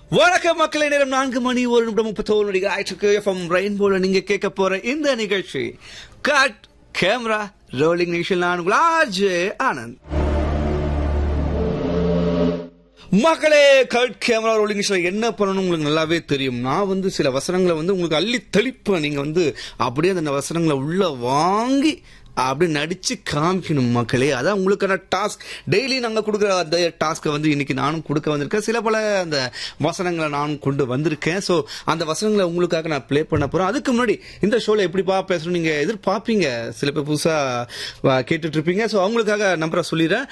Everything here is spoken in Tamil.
வணக்கம் மக்களை நேரம் நான்கு மணி ஒரு நிமிடம் முப்பத்தோரு நடிகர் ஆயிற்றுக்கு எஃப்எம் ரெயின்போல நீங்க கேட்க போற இந்த நிகழ்ச்சி கட் கேமரா ரோலிங் நிகழ்ச்சியில் நான் உங்கள் ஆர்ஜே ஆனந்த் மக்களே கட் கேமரா ரோலிங் நிகழ்ச்சியில் என்ன பண்ணணும் உங்களுக்கு நல்லாவே தெரியும் நான் வந்து சில வசனங்களை வந்து உங்களுக்கு அள்ளி தெளிப்பேன் நீங்க வந்து அப்படியே அந்த வசனங்களை உள்ள வாங்கி அப்படி நடிச்சு காமிக்கணும் மக்களே அதான் உங்களுக்கான டாஸ்க் டெய்லி நாங்கள் கொடுக்குற அந்த டாஸ்க்கை வந்து இன்னைக்கு நானும் கொடுக்க வந்திருக்கேன் சில பல அந்த வசனங்களை நானும் கொண்டு வந்திருக்கேன் ஸோ அந்த வசனங்களை உங்களுக்காக நான் ப்ளே பண்ண போறேன் அதுக்கு முன்னாடி இந்த ஷோல எப்படிப்பா பேசணும் நீங்க எதிர்பார்ப்பீங்க சில பேர் புதுசா வ- கேட்டுட்டு இருப்பீங்க ஸோ அவங்களுக்காக நம்பரை சொல்லிடுறேன்